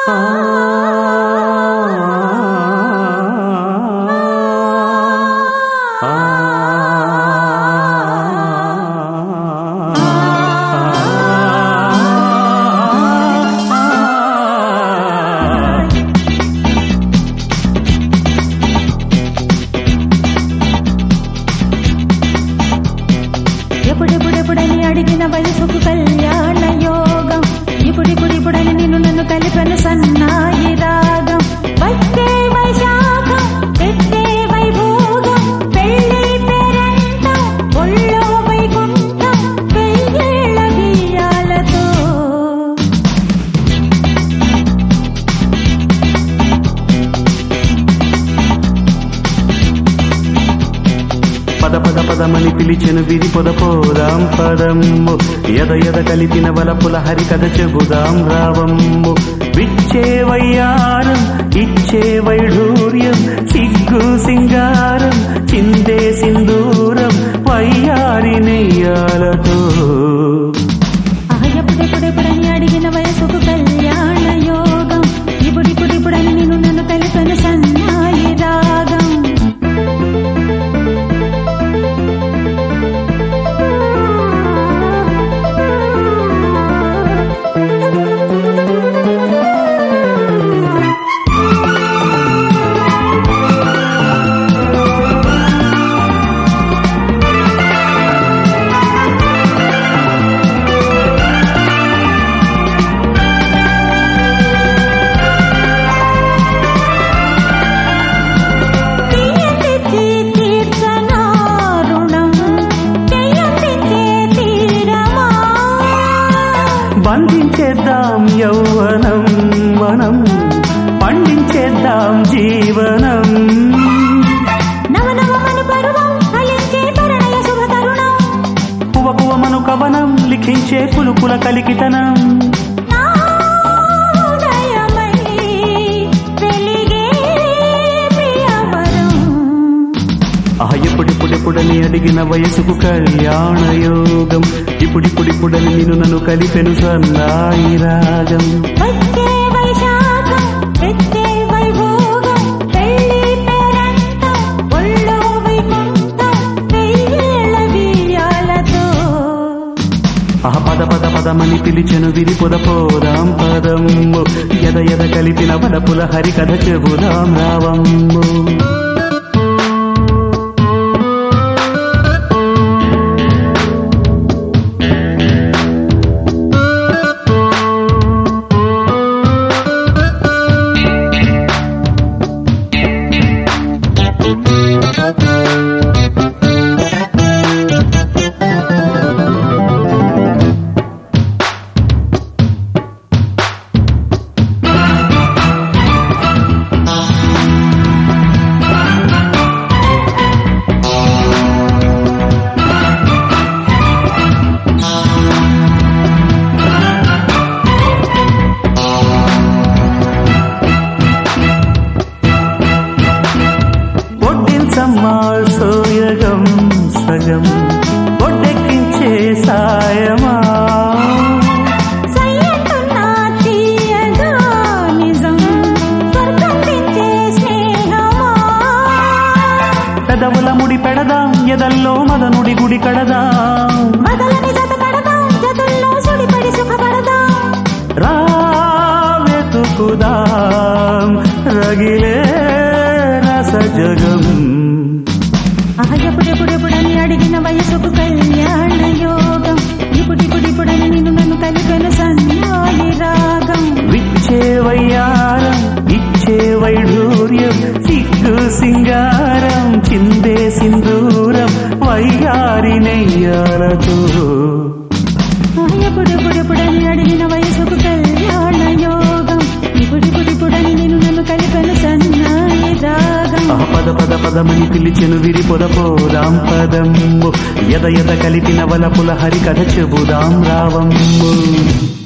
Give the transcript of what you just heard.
ఎప్పుడెప్పుడెప్పుడని అడిగిన వయసుకు కళ్యాణ యోగం ఇప్పుడిప్పుడిప్పుడని నిన్ను నన్ను కలిపెను సన్నాయి రాగం వచ్చే వైశాఖం పెట్టే వైభోగం పెళ్ళి పేరంటం ఒళ్ళో వైకుంఠం వెయ్యేళ్ళ బియ్యాలతో పద పద పదమని పిలిచెను విధి పొద పోదాం పదమ్ము ఎద ఎద కలిపిన వలపుల హరి కథ చెబుదాం రావమ్ము విచ్చే వయ్యారం ఇచ్చే వైఢూర్యం సిగ్గు సింగారం చిందే సింధూరం వయ్యారి నెయ్యాలతో ఆ ఎప్పుడెప్పుడెప్పుడని అడిగిన వయసుకు కళ్యాణ యోగం ఇప్పుడిప్పుడిప్పుడని నిన్ను నన్ను కలిపెను సన్నాయి రాగం తీయటిచి తీర్చనా రుణం చెయ్యటిచే తీరమా బంధించేద్దాం యౌవనం మనం పండించేద్దాం జీవనం నవనవమను పరువం ఫలించే పరిణయ శుభ తరుణం పువ పువమను కవనం లిఖించే పులుకుల కలికితనం నా ఉదయమై వెలిగే ప్రియవరం ఆ ఎప్పుడిప్పుడెప్పుడని అడిగిన వయసుకు కళ్యాణ యోగం ఇప్పుడిప్పుడిప్పుడని నేను నన్ను కలిపెను సన్నాయి రాగం వచ్చే వైశాఖం పెట్టే వైభోగం పెళ్ళి పేరంటం ఒళ్ళో వైకుంఠం వెయ్యేళ్ళ బియ్యాలతో ఆ పద పద పదమని పిలిచెను విరి పొద పోదాం పదమ్ము ఎద ఎద కలిపిన వలపుల హరి కథ చెబుదాం రావమ్ము ఒడ్డించమ్మాள் సోయగం సగం ఒడ్డెక్కించే సాయమా సయ్యతున్నా తీయగా నిజం స్వర్గం తెచ్చే స్నేహమా పెదవుల ముడి పెడదాం ఎదల్లో మదనుడి గుడి కడదాం మదలని జత కడదాం జతుల్లో సుడిపడి సుఖపడదాం రావెతుకుదాం రగిలే రస జగం ఆ ఎప్పుడెప్పుడెప్పుడని అడిగిన వయసుకు కళ్యాణ యోగం ఇప్పుడిప్పుడిప్పుడని నిన్ను నన్ను కలిపెను సన్నాయి రాగం విచ్చే వయ్యారం ఇచ్చే వైఢూర్యం సిగ్గు సింగారం చిందే సింధూరం వయ్యారి నెయ్యాలతో ఆ ఎప్పుడెప్పుడెప్పుడని అడిగిన వయసుకు కళ్యాణ యోగం ఇప్పుడిప్పుడిప్పుడని నిన్ను నన్ను కలిపెను సన్నాయి రాగం ఆ పద పద పదమని పిలిచెను విరి పొద పోదాం పదమ్ము ఎద ఎద కలిపిన వలపుల హరి కథ చెబుదాం రావమ్ము